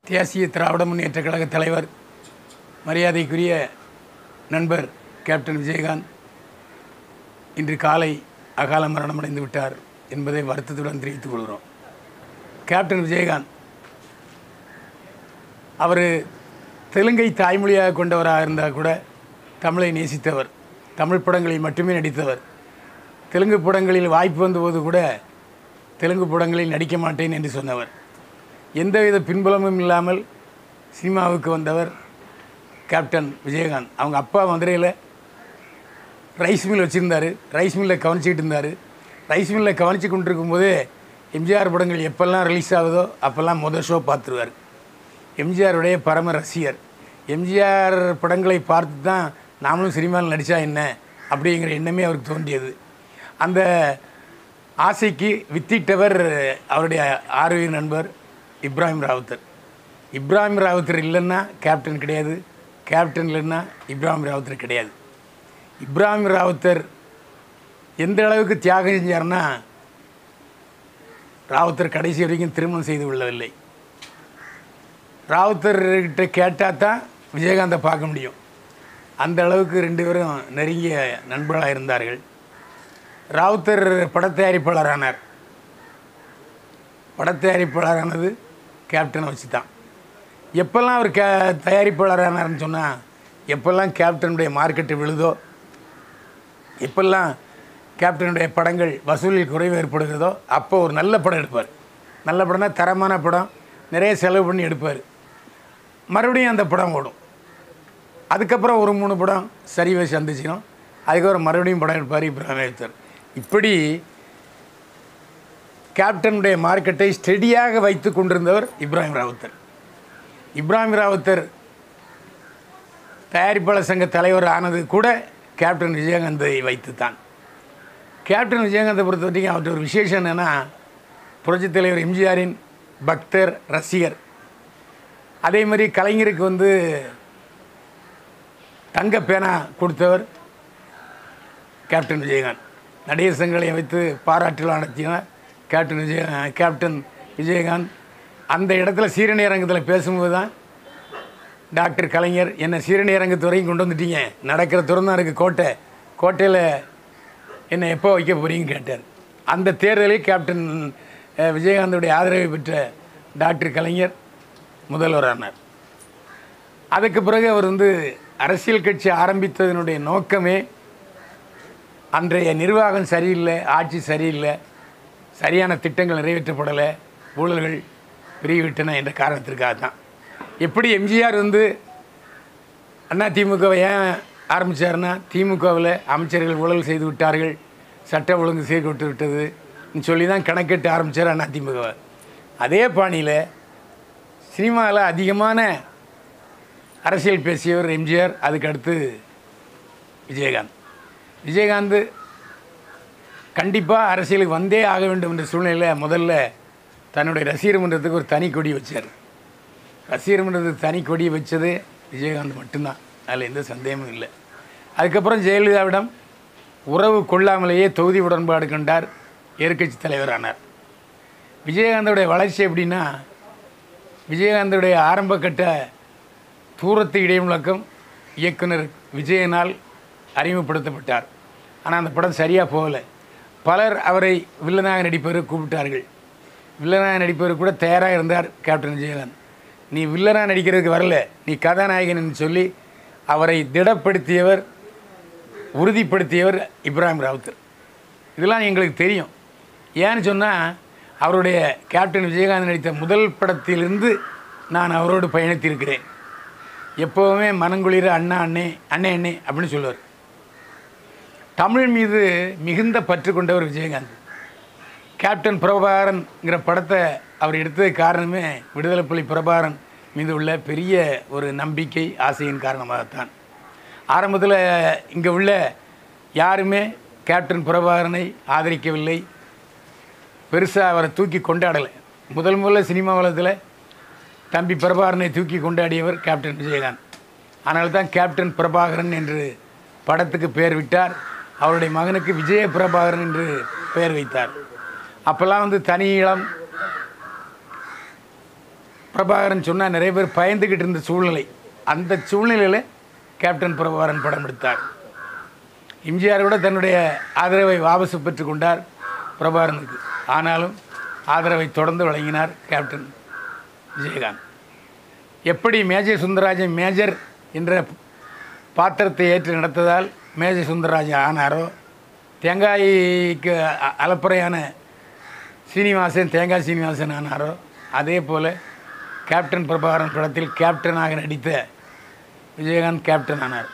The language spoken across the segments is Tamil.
தேசிய திராவிட முன்னேற்ற கழக தலைவர் மரியாதைக்குரிய நண்பர் கேப்டன் விஜயகாந்த் இன்று காலை அகால மரணமடைந்து விட்டார் என்பதை வருத்தத்துடன் தெரிவித்துக் கொள்கிறோம் கேப்டன் விஜயகாந்த் அவர் தெலுங்கை தாய்மொழியாக கொண்டவராக இருந்தால் கூட தமிழை நேசித்தவர் தமிழ் படங்களில் மட்டுமே நடித்தவர் தெலுங்கு படங்களில் வாய்ப்பு வந்தபோது கூட தெலுங்கு படங்களில் நடிக்க மாட்டேன் என்று சொன்னவர் எந்தவித பின்புலமும் இல்லாமல் சினிமாவுக்கு வந்தவர் கேப்டன் விஜயகாந்த் அவங்க அப்பா மதுரையில் ரைஸ் மில் வச்சுருந்தார் ரைஸ் மில்லை கவனிச்சிக்கிட்டு இருந்தார் ரைஸ் மில்லை கவனித்து கொண்டிருக்கும் போதே எம்ஜிஆர் படங்கள் எப்பெல்லாம் ரிலீஸ் ஆகுதோ அப்போல்லாம் முதல் ஷோ பார்த்துருவார் எம்ஜிஆருடைய பரம ரசிகர் எம்ஜிஆர் படங்களை பார்த்து தான் நாமளும் சினிமாவில் நடித்தா என்ன அப்படிங்கிற எண்ணமே அவருக்கு தோன்றியது அந்த ஆசைக்கு வித்திட்டவர் அவருடைய ஆர்வி நண்பர் இப்ராஹிம் ராவுத்தர் இப்ராஹிம் ராவுத்தர் இல்லைன்னா கேப்டன் கிடையாது கேப்டன் இல்லைன்னா இப்ராஹிம் ராவுத்தர் கிடையாது இப்ராஹிம் ராவுத்தர் எந்த அளவுக்கு தியாகம் செஞ்சார்னா ராவுத்தர் கடைசி வரைக்கும் திருமணம் செய்து கொள்ளவில்லை ராவுத்தர்கிட்ட கேட்டால் தான் விஜயகாந்தை பார்க்க முடியும் அந்த அளவுக்கு ரெண்டு பேரும் நெருங்கிய நண்பர்களாக இருந்தார்கள் ராவுத்தர் படத்தயாரிப்பாளரானார் படத்தயாரிப்பாளரானது கேப்டனை வச்சு தான் எப்போல்லாம் அவர் கே தயாரிப்பாளரானார்னு சொன்னால் எப்போல்லாம் கேப்டனுடைய மார்க்கெட்டு விழுதோ எப்பெல்லாம் கேப்டனுடைய படங்கள் வசூலில் குறைவு ஏற்படுகிறதோ அப்போ ஒரு நல்ல படம் எடுப்பார் நல்ல படம்னா தரமான படம் நிறைய செலவு பண்ணி எடுப்பார் மறுபடியும் அந்த படம் ஓடும் அதுக்கப்புறம் ஒரு மூணு படம் சரிவை சந்திச்சிடும் அதுக்கப்புறம் மறுபடியும் படம் எடுப்பார் இப்ராஹிம் எடுத்தார் இப்படி கேப்டனுடைய மார்க்கெட்டை ஸ்டெடியாக வைத்து கொண்டிருந்தவர் இப்ராஹிம் ராவுத்தர் இப்ராஹிம் ராவுத்தர் தயாரிப்பாளர் சங்க தலைவர் ஆனது கூட கேப்டன் விஜயகாந்தை வைத்து தான் கேப்டன் விஜயகாந்தை பொறுத்த வரைக்கும் அவர்கிட்ட ஒரு விசேஷம் என்னென்னா புரட்சித் தலைவர் எம்ஜிஆரின் பக்தர் ரசிகர் அதே மாதிரி கலைஞருக்கு வந்து தங்க பேனா கொடுத்தவர் கேப்டன் விஜயகாந்த் நடிகர் சங்கங்களை வைத்து பாராட்டுலாம் நடத்தினார் கேப்டன் விஜய கேப்டன் விஜயகாந்த் அந்த இடத்துல சீரணி அரங்கத்தில் பேசும்போது தான் டாக்டர் கலைஞர் என்னை சீரணி அரங்கத்து வரைக்கும் கொண்டு வந்துட்டீங்க நடக்கிற துறந்தான் இருக்குது கோட்டை கோட்டையில் என்னை எப்போ வைக்க போகிறீங்கன்னு கேட்டார் அந்த தேர்தலில் கேப்டன் அஹ், விஜயகாந்தோடைய ஆதரவை பெற்ற டாக்டர் கலைஞர் முதல்வரானார் அதுக்கு பிறகு அவர் வந்து அரசியல் கட்சி ஆரம்பித்ததனுடைய நோக்கமே அன்றைய நிர்வாகம் சரியில்லை ஆட்சி சரியில்லை சரியான திட்டங்கள் நிறைவேற்றப்படலை ஊழல்கள் பெருகிவிட்டன என்ற காரணத்திற்காக தான் எப்படி எம்ஜிஆர் வந்து அண்ணா திமுகவை ஏன் ஆரம்பித்தார்னா திமுகவில் அமைச்சர்கள் ஊழல் செய்து விட்டார்கள் சட்ட ஒழுங்கு சீர்கொட்டு விட்டது சொல்லி தான் கணக்கெட்டு ஆரம்பித்தார் அண்ணா திமுகவை அதே பாணியில் சினிமாவில் அதிகமான அரசியல் பேசியவர் எம்ஜிஆர் அதுக்கு அடுத்து விஜயகாந்த் விஜயகாந்த் கண்டிப்பாக அரசியலுக்கு வந்தே ஆக வேண்டும் என்ற சூழ்நிலையில் முதல்ல தன்னுடைய ரசிகர் மன்றத்துக்கு ஒரு தனி கொடி வச்சார் ரசிகர் மன்றத்துக்கு தனி கொடி வச்சது விஜயகாந்த் மட்டும்தான் அதில் எந்த சந்தேகமும் இல்லை அதுக்கப்புறம் ஜெயலலிதாவிடம் உறவு கொள்ளாமலேயே தொகுதி உடன்பாடு கண்டார் எதிர்க்கட்சி தலைவரானார் விஜயகாந்தோடைய வளர்ச்சி எப்படின்னா விஜயகாந்தோடைய ஆரம்பக்கட்ட தூரத்து இடைமுழக்கம் இயக்குனர் விஜயனால் அறிமுகப்படுத்தப்பட்டார் ஆனால் அந்த படம் சரியாக போகலை பலர் அவரை வில்லனாக நடிப்பவர் கூப்பிட்டார்கள் வில்லனாக நடிப்பவர் கூட தயாராக இருந்தார் கேப்டன் விஜயகாந்த் நீ வில்லனாக நடிக்கிறதுக்கு வரல நீ கதாநாயகன் சொல்லி அவரை திடப்படுத்தியவர் உறுதிப்படுத்தியவர் இப்ராஹிம் ராவுத்தர் இதெல்லாம் எங்களுக்கு தெரியும் ஏன்னு சொன்னால் அவருடைய கேப்டன் விஜயகாந்த் நடித்த முதல் படத்திலிருந்து நான் அவரோடு பயணித்திருக்கிறேன் எப்போவுமே மனங்குளிர அண்ணா அண்ணே அண்ணே அண்ணே அப்படின்னு சொல்லுவார் தமிழ் மீது மிகுந்த பற்று கொண்டவர் விஜயகாந்த் கேப்டன் பிரபாகரன்ங்கிற படத்தை அவர் எடுத்தது காரணமே விடுதலைப்புலி பிரபாகரன் மீது உள்ள பெரிய ஒரு நம்பிக்கை ஆசையின் காரணமாகத்தான் ஆரம்பத்தில் இங்கே உள்ள யாருமே கேப்டன் பிரபாகரனை ஆதரிக்கவில்லை பெருசாக அவரை தூக்கி கொண்டாடலை முதல் முதல்ல சினிமா உலகத்தில் தம்பி பிரபாகரனை தூக்கி கொண்டாடியவர் கேப்டன் விஜயகாந்த் ஆனால் தான் கேப்டன் பிரபாகரன் என்று படத்துக்கு பெயர் விட்டார் அவருடைய மகனுக்கு விஜய பிரபாகரன் என்று பெயர் வைத்தார் அப்போல்லாம் வந்து தனி இளம் பிரபாகரன் சொன்னால் நிறைய பேர் பயந்துக்கிட்டு இருந்த சூழ்நிலை அந்த சூழ்நிலையில் கேப்டன் பிரபாகரன் படம் எடுத்தார் எம்ஜிஆர் கூட தன்னுடைய ஆதரவை வாபஸ் பெற்றுக்கொண்டார் பிரபாகரனுக்கு ஆனாலும் ஆதரவை தொடர்ந்து வழங்கினார் கேப்டன் விஜயகாந்த் எப்படி மேஜர் சுந்தரராஜன் மேஜர் என்ற பாத்திரத்தை ஏற்று நடத்ததால் மேஜர் சுந்தரராஜன் ஆனாரோ தேங்காய்க்கு அ- அலப்பறையான சீனிவாசன் தேங்காய் சீனிவாசன் ஆனாரோ அதே போல் கேப்டன் பிரபாகரன் படத்தில் கேப்டனாக நடித்த விஜயகாந்த் கேப்டன் ஆனார்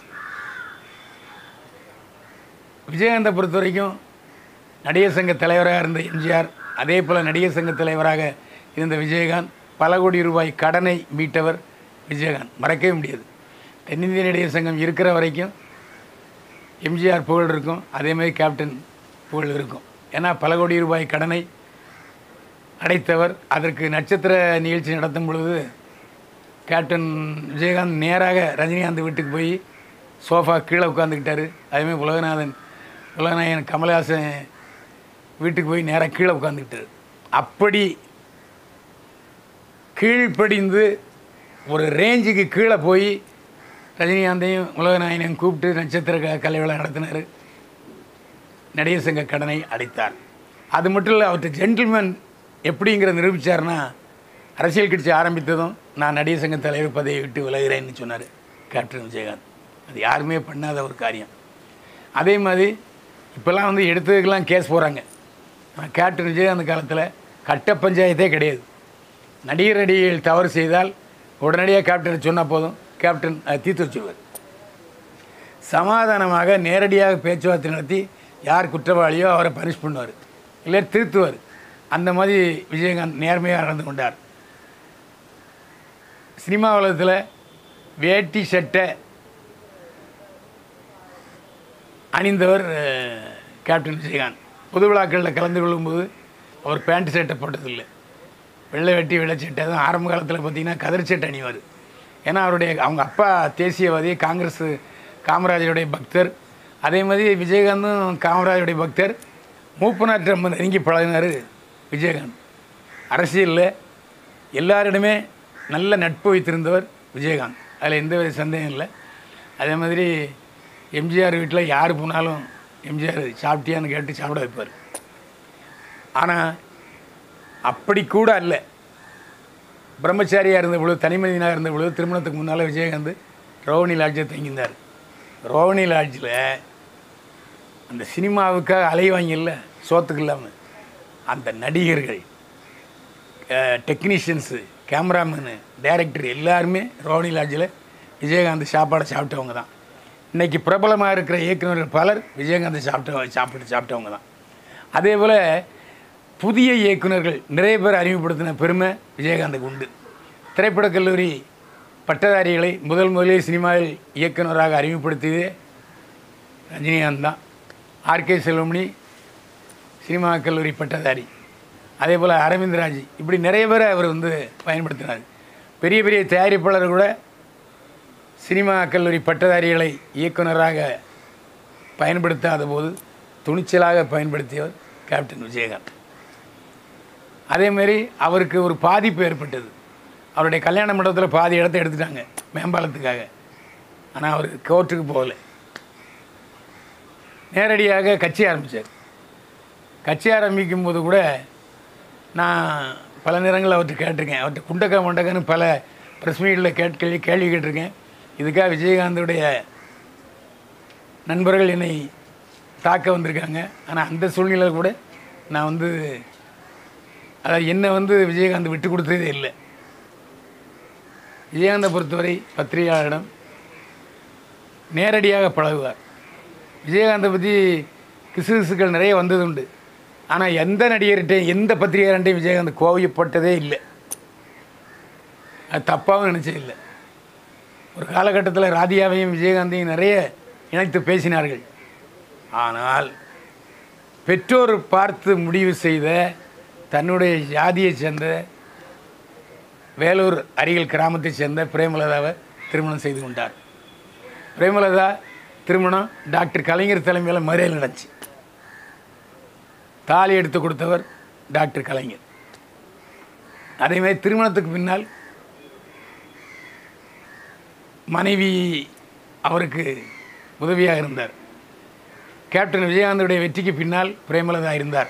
விஜயகாந்தை பொறுத்த வரைக்கும் நடிகர் சங்க தலைவராக இருந்த எம்ஜிஆர் அதே போல் நடிகர் சங்க தலைவராக இருந்த விஜயகாந்த் பல கோடி ரூபாய் கடனை மீட்டவர் விஜயகாந்த் மறக்கவே முடியாது தென்னிந்திய நடிகர் சங்கம் இருக்கிற வரைக்கும் எம்ஜிஆர் புகழ் இருக்கும் அதே மாதிரி கேப்டன் புகழ் இருக்கும் ஏன்னா பல கோடி ரூபாய் கடனை அடைத்தவர் அதற்கு நட்சத்திர நிகழ்ச்சி நடத்தும் பொழுது கேப்டன் விஜயகாந்த் நேராக ரஜினிகாந்த் வீட்டுக்கு போய் சோஃபா கீழே உட்காந்துக்கிட்டாரு அதேமாதிரி உலகநாதன் உலகநாயகன் கமலஹாசன் வீட்டுக்கு போய் நேராக கீழே உட்காந்துக்கிட்டாரு அப்படி கீழ்ப்படிந்து ஒரு ரேஞ்சுக்கு கீழே போய் ரஜினிகாந்தையும் உலகநாயகனையும் கூப்பிட்டு நட்சத்திர க கலை விழா நடத்தினார் நடிகர் சங்க கடனை அடைத்தார் அது மட்டும் இல்லை அவர்கிட்ட ஜென்டில்மேன் எப்படிங்கிற நிரூபித்தார்னா அரசியல் கட்சி ஆரம்பித்ததும் நான் நடிகர் சங்க தலைவர் பதவியை விட்டு விலகிறேன்னு சொன்னார் கேப்டன் விஜயகாந்த் அது யாருமே பண்ணாத ஒரு காரியம் அதே மாதிரி இப்போல்லாம் வந்து எடுத்ததுக்கெல்லாம் கேஸ் போகிறாங்க ஆனால் கேப்டன் விஜயகாந்த் காலத்தில் கட்ட பஞ்சாயத்தே கிடையாது நடிகர் நடிகைகள் தவறு செய்தால் உடனடியாக கேப்டனை சொன்னால் போதும் கேப்டன் அதை தீர்த்து வச்சுருவார் சமாதானமாக நேரடியாக பேச்சுவார்த்தை நடத்தி யார் குற்றவாளியோ அவரை பனிஷ் பண்ணுவார் இல்லை திருத்துவார் அந்த மாதிரி விஜயகாந்த் நேர்மையாக நடந்து கொண்டார் சினிமா உலகத்தில் வேட்டி சட்டை அணிந்தவர் அஹ், கேப்டன் விஜயகாந்த் பொது விழாக்களில் கலந்து கொள்ளும்போது அவர் பேண்ட் சட்டை போட்டதில்லை வெள்ளை வெட்டி வெள்ளை சட்டை தான் ஆரம்ப காலத்தில் பார்த்தீங்கன்னா கதர் சட்டை அணிவார் ஏன்னா அவருடைய அவங்க அப்பா தேசியவாதி காங்கிரஸ் காமராஜருடைய பக்தர் அதே மாதிரி விஜயகாந்தும் காமராஜருடைய பக்தர் மூப்பனார் ரொம்ப நெருங்கி பழகினார் விஜயகாந்த் அரசியலில் எல்லாரிடமே நல்ல நட்பு வைத்திருந்தவர் விஜயகாந்த் அதில் எந்த வித சந்தேகம் இல்லை அதே மாதிரி எம்ஜிஆர் வீட்டில் யார் போனாலும் எம்ஜிஆர் சாப்பிட்டியான்னு கேட்டு சாப்பிட வைப்பார் ஆனால் அப்படி கூட அல்ல பிரம்மச்சாரியாக இருந்த பொழுது தனிமனிதனாக இருந்த பொழுது திருமணத்துக்கு முன்னால் விஜயகாந்த் ரோஹிணி லாட்ஜில் தங்கியிருந்தார் ரோஹிணி லாட்ஜில் அந்த சினிமாவுக்காக அலைவாங்கல்ல சோத்துக்கு இல்லாமல் அந்த நடிகர்கள் டெக்னீஷியன்ஸு கேமராமேனு டைரக்டர் எல்லாருமே ரோஹிணி லாட்ஜில் விஜயகாந்த் சாப்பாடை சாப்பிட்டவங்க தான் இன்றைக்கி பிரபலமாக இருக்கிற இயக்குநர்கள் பலர் விஜயகாந்த் சாப்பிட்ட சாப்பிட்டு சாப்பிட்டவங்க தான் அதே போல் புதிய இயக்குனர்கள் நிறைய பேர் அறிமுகப்படுத்தின பெருமை விஜயகாந்துக்கு உண்டு திரைப்படக் கல்லூரி பட்டதாரிகளை முதல் முதலில் சினிமாவில் இயக்குனராக அறிமுகப்படுத்தியது ரஜினிகாந்த் தான் ஆர்கே செல்வமணி சினிமா கல்லூரி பட்டதாரி அதே போல் அரவிந்த்ராஜ் இப்படி நிறைய பேரை அவர் வந்து பயன்படுத்தினார் பெரிய பெரிய தயாரிப்பாளர் கூட சினிமா கல்லூரி பட்டதாரிகளை இயக்குனராக பயன்படுத்தாத போது துணிச்சலாக பயன்படுத்தியவர் கேப்டன் விஜயகாந்த் அதேமாரி அவருக்கு ஒரு பாதிப்பு ஏற்பட்டது அவருடைய கல்யாண மண்டபத்தில் பாதி இடத்த எடுத்துட்டாங்க மேம்பாலத்துக்காக ஆனால் அவர் கோர்ட்டுக்கு போகலை நேரடியாக கட்சி ஆரம்பித்தார் கட்சி ஆரம்பிக்கும் போது கூட நான் பல நேரங்களில் அவர்கிட்ட கேட்டிருக்கேன் அவர்கிட்ட குண்டக்கா மண்டக்கன்னு பல ப்ரெஸ் மீட்டில் கேட் கேள்வி கேள்வி கேட்டிருக்கேன் இதுக்காக விஜயகாந்துடைய நண்பர்கள் என்னை தாக்க வந்திருக்காங்க ஆனால் அந்த சூழ்நிலையில் கூட நான் வந்து அதாவது என்னை வந்து விஜயகாந்த் விட்டு கொடுத்ததே இல்லை விஜயகாந்தை பொறுத்தவரை பத்திரிகையாளரிடம் நேரடியாக பழகுவார் விஜயகாந்தை பற்றி கிசுகிசுக்கள் நிறைய வந்ததுண்டு ஆனால் எந்த நடிகர்கிட்டையும் எந்த பத்திரிகையாளர்கிட்டையும் விஜயகாந்த் கோவியப்பட்டதே இல்லை அது தப்பாகவும் நினச்சே இல்லை ஒரு காலகட்டத்தில் ராதியாவையும் விஜயகாந்தையும் நிறைய இணைத்து பேசினார்கள் ஆனால் பெற்றோர் பார்த்து முடிவு செய்த தன்னுடைய ஜாதியைச் சேர்ந்த வேலூர் அருகில் கிராமத்தைச் சேர்ந்த பிரேமலதாவை திருமணம் செய்து கொண்டார் பிரேமலதா திருமணம் டாக்டர் கலைஞர் தலைமையில் மதுரையில் நடந்துச்சு தாலி எடுத்து கொடுத்தவர் டாக்டர் கலைஞர் அதேமாதிரி திருமணத்துக்கு பின்னால் மனைவி அவருக்கு உதவியாக இருந்தார் கேப்டன் விஜயகாந்தோடைய வெற்றிக்கு பின்னால் பிரேமலதா இருந்தார்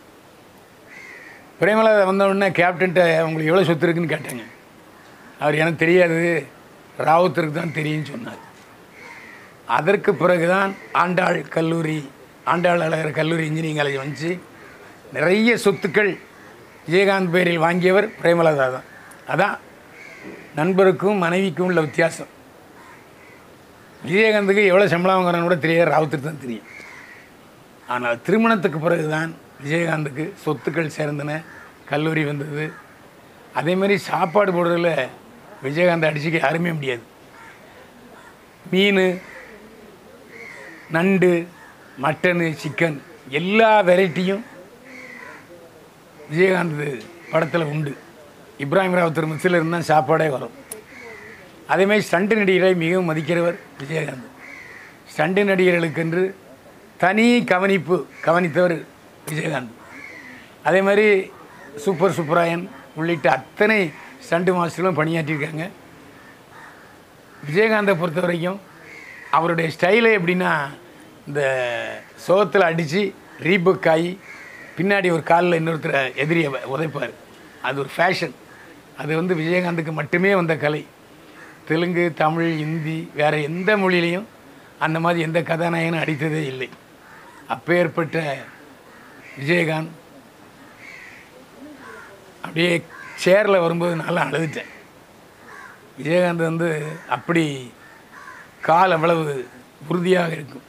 பிரேமலதா வந்த உடனே கேப்டன்ட்ட உங்களுக்கு எவ்வளோ சொத்து இருக்குன்னு கேட்டாங்க அவர் எனக்கு தெரியாது ராவுத்தருக்கு தான் தெரியும்னு சொன்னார் அதற்கு பிறகுதான் ஆண்டாள் கல்லூரி ஆண்டாள் அழகர் கல்லூரி இன்ஜினியரிங் காலேஜ் வந்துச்சு நிறைய சொத்துக்கள் விஜயகாந்த் பேரில் வாங்கியவர் பிரேமலதா தான் அதான் நண்பருக்கும் மனைவிக்கும் உள்ள வித்தியாசம் விஜயகாந்துக்கு எவ்வளோ சம்பளம் வாங்குறான்னு கூட தெரியாது ராவுத்தருக்கு தான் தெரியும் ஆனால் திருமணத்துக்கு பிறகுதான் விஜயகாந்துக்கு சொத்துக்கள் சேர்ந்தன கல்லூரி வந்தது அதே மாதிரி சாப்பாடு போடுறதுல விஜயகாந்த் அடிச்சுக்க யாருமே முடியாது மீன் நண்டு மட்டனு சிக்கன் எல்லா வெரைட்டியும் விஜயகாந்த் படத்தில் உண்டு இப்ராஹிம் ராவத்தர் மிக்சில் இருந்தால் சாப்பாடே வரும் அதேமாதிரி ஸ்டண்ட் நடிகரை மிகவும் மதிக்கிறவர் விஜயகாந்த் ஸ்டண்ட் நடிகர்களுக்கென்று தனி கவனிப்பு கவனித்தவர் விஜயகாந்த் அதே மாதிரி சூப்பர் சுப்பராயன் உள்ளிட்ட அத்தனை ஸ்டண்ட் மாஸ்டர்களும் பணியாற்றியிருக்காங்க விஜயகாந்தை பொறுத்த வரைக்கும் அவருடைய ஸ்டைலே எப்படின்னா இந்த சோகத்தில் அடித்து ரீபுக் ஆகி பின்னாடி ஒரு காலில் இன்னொருத்தரை எதிரியை உதைப்பார் அது ஒரு ஃபேஷன் அது வந்து விஜயகாந்துக்கு மட்டுமே வந்த கலை தெலுங்கு தமிழ் இந்தி வேறு எந்த மொழியிலையும் அந்த மாதிரி எந்த கதாநாயகனும் அடித்ததே இல்லை அப்பேற்பட்ட விஜயகாந்த் அப்படியே சேரில் வரும்போது நல்லா அழுதுட்டேன் விஜயகாந்த் வந்து அப்படி கால் அவ்வளவு உறுதியாக இருக்கும்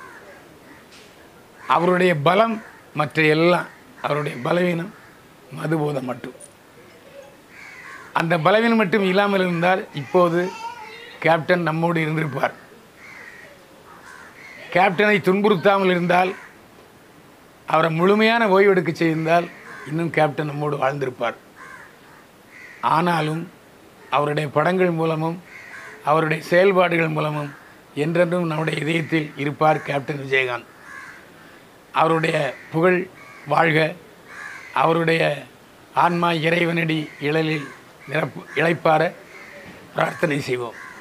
அவருடைய பலம் மற்ற எல்லாம் அவருடைய பலவீனம் மதுபோதம் மட்டும் அந்த பலவீனம் மட்டும் இல்லாமல் இருந்தால் இப்போது கேப்டன் நம்மோடு இருந்திருப்பார் கேப்டனை துன்புறுத்தாமல் இருந்தால் அவரை முழுமையான ஓய்வெடுக்க செய்திருந்தால் இன்னும் கேப்டன் நம்மோடு வாழ்ந்திருப்பார் ஆனாலும் அவருடைய படங்கள் மூலமும் அவருடைய செயல்பாடுகள் மூலமும் என்றென்றும் நம்முடைய இதயத்தில் இருப்பார் கேப்டன் விஜயகாந்த் அவருடைய புகழ் வாழ்க அவருடைய ஆன்மா இறைவனடி இழலில் நிரப்பு இழைப்பார பிரார்த்தனை செய்வோம்